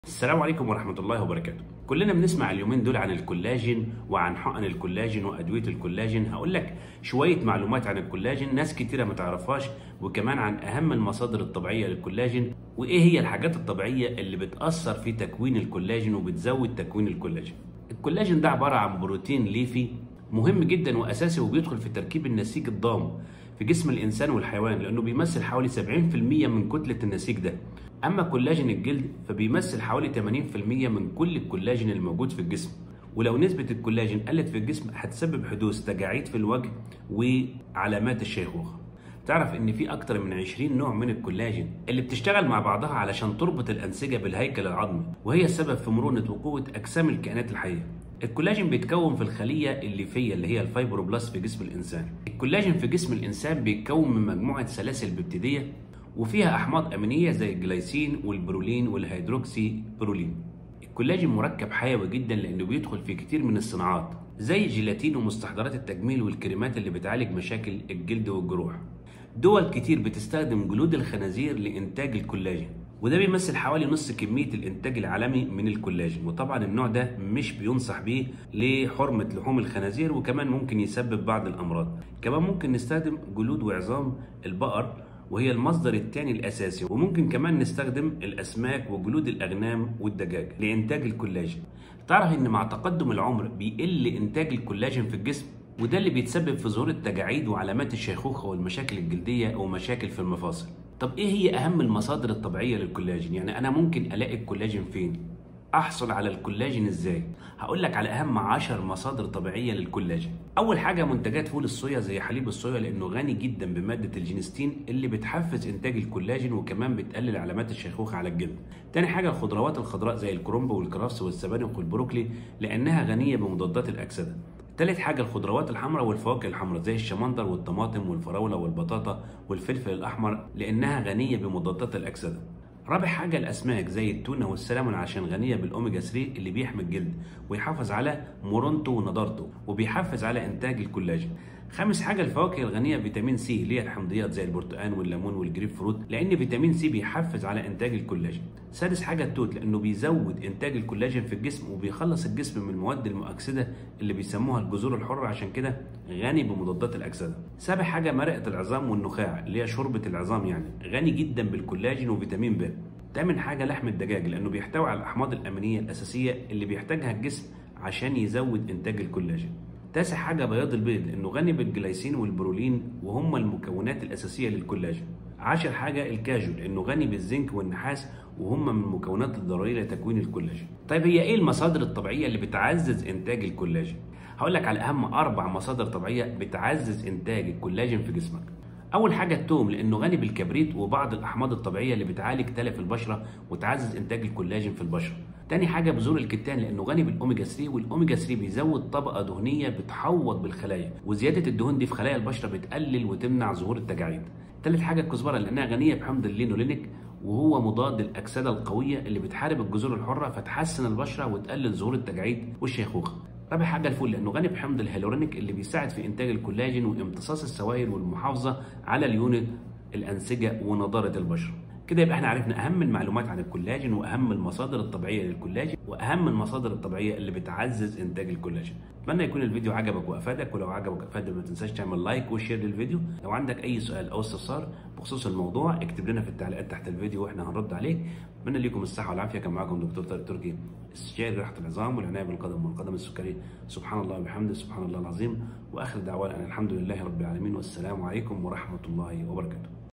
السلام عليكم ورحمة الله وبركاته كلنا بنسمع اليومين دول عن الكولاجين وعن حقن الكولاجين وأدوية الكولاجين هقول لك شوية معلومات عن الكولاجين ناس كتيرة ما تعرفهاش وكمان عن أهم المصادر الطبيعية للكولاجين وإيه هي الحاجات الطبيعية اللي بتأثر في تكوين الكولاجين وبتزود تكوين الكولاجين الكولاجين ده عبارة عن بروتين ليفي مهم جدا وأساسي وبيدخل في تركيب النسيج الضام في جسم الإنسان والحيوان لأنه بيمثل حوالي 70% من كتلة النسيج ده اما كولاجين الجلد فبيمثل حوالي 80% من كل الكولاجين الموجود في الجسم ولو نسبة الكولاجين قلت في الجسم هتسبب حدوث تجاعيد في الوجه وعلامات الشيخوخة تعرف ان في اكتر من 20 نوع من الكولاجين اللي بتشتغل مع بعضها علشان تربط الانسجة بالهيكل العظمي وهي السبب في مرونة وقوة اجسام الكائنات الحية الكولاجين بيتكون في الخلية الليفية اللي هي الفايبروبلاست في جسم الانسان الكولاجين في جسم الانسان بيتكون من مجموعة سلاسل ببتيدية وفيها احماض امينيه زي الجلايسين والبرولين والهيدروكسي برولين الكولاجين مركب حيوي جدا لانه بيدخل في كتير من الصناعات زي الجيلاتين ومستحضرات التجميل والكريمات اللي بتعالج مشاكل الجلد والجروح دول كتير بتستخدم جلود الخنازير لانتاج الكولاجين وده بيمثل حوالي نص كمية الإنتاج العالمي من الكولاجين وطبعا النوع ده مش بينصح بيه لحرمة لحوم الخنازير وكمان ممكن يسبب بعض الأمراض كمان ممكن نستخدم جلود وعظام البقر وهي المصدر الثاني الأساسي وممكن كمان نستخدم الأسماك وجلود الأغنام والدجاج لإنتاج الكولاجين تعرف إن مع تقدم العمر بيقل إنتاج الكولاجين في الجسم وده اللي بيتسبب في ظهور التجاعيد وعلامات الشيخوخة والمشاكل الجلدية ومشاكل في المفاصل طب إيه هي أهم المصادر الطبيعية للكولاجين؟ يعني أنا ممكن ألاقي الكولاجين فين؟ احصل على الكولاجين ازاي هقول لك على اهم 10 مصادر طبيعيه للكولاجين اول حاجه منتجات فول الصويا زي حليب الصويا لانه غني جدا بماده الجينستين اللي بتحفز انتاج الكولاجين وكمان بتقلل علامات الشيخوخه على الجلد تاني حاجه الخضروات الخضراء زي الكرنب والكرفس والسبانخ والبروكلي لانها غنيه بمضادات الاكسده تالت حاجة الخضروات الحمراء والفواكه الحمراء زي الشمندر والطماطم والفراولة والبطاطا والفلفل الأحمر لأنها غنية بمضادات الأكسدة رابع حاجة الأسماك زي التونة والسلمون عشان غنية بالأوميجا 3 اللي بيحمي الجلد ويحافظ على مرونته ونضارته وبيحفز على إنتاج الكولاجين. خامس حاجة الفواكه الغنية بفيتامين سي اللي هي الحمضيات زي البرتقال والليمون والجريب فروت لأن فيتامين سي بيحفز على إنتاج الكولاجين. سادس حاجة التوت لأنه بيزود إنتاج الكولاجين في الجسم وبيخلص الجسم من المواد المؤكسدة اللي بيسموها الجذور الحرة عشان كده غني بمضادات الأكسدة. سابع حاجة مرقة العظام والنخاع اللي هي شوربة العظام يعني غني جدا بالكولاجين وفيتامين ب. تامن حاجة لحم الدجاج لأنه بيحتوي على الأحماض الأمينية الأساسية اللي بيحتاجها الجسم عشان يزود إنتاج الكولاجين. تاسع حاجة بياض البيض لأنه غني بالجلايسين والبرولين وهم المكونات الأساسية للكولاجين. عاشر حاجة الكاجو لأنه غني بالزنك والنحاس وهم من المكونات الضرورية لتكوين الكولاجين. طيب هي إيه المصادر الطبيعية اللي بتعزز إنتاج الكولاجين؟ هقول لك على أهم أربع مصادر طبيعية بتعزز إنتاج الكولاجين في جسمك. اول حاجه التوم لانه غني بالكبريت وبعض الاحماض الطبيعيه اللي بتعالج تلف البشره وتعزز انتاج الكولاجين في البشره تاني حاجه بذور الكتان لانه غني بالاوميجا 3 والاوميجا 3 بيزود طبقه دهنيه بتحوط بالخلايا وزياده الدهون دي في خلايا البشره بتقلل وتمنع ظهور التجاعيد تالت حاجه الكزبره لانها غنيه بحمض اللينولينيك وهو مضاد الاكسده القويه اللي بتحارب الجذور الحره فتحسن البشره وتقلل ظهور التجاعيد والشيخوخه رابع حاجه الفول لانه غني بحمض الهيلورونيك اللي بيساعد في انتاج الكولاجين وامتصاص السوائل والمحافظه على ليونه الانسجه ونضاره البشره كده يبقى احنا عرفنا اهم المعلومات عن الكولاجين واهم المصادر الطبيعيه للكولاجين واهم المصادر الطبيعيه اللي بتعزز انتاج الكولاجين اتمنى يكون الفيديو عجبك وافادك ولو عجبك افاد ما تنساش تعمل لايك وشير للفيديو لو عندك اي سؤال او استفسار بخصوص الموضوع اكتب لنا في التعليقات تحت الفيديو واحنا هنرد عليك اتمنى لكم الصحه والعافيه كان معاكم دكتور طارق تركي استشاري راحه العظام والعنايه بالقدم والقدم السكري سبحان الله وبحمده سبحان الله العظيم واخر دعوانا ان الحمد لله رب العالمين والسلام عليكم ورحمه الله وبركاته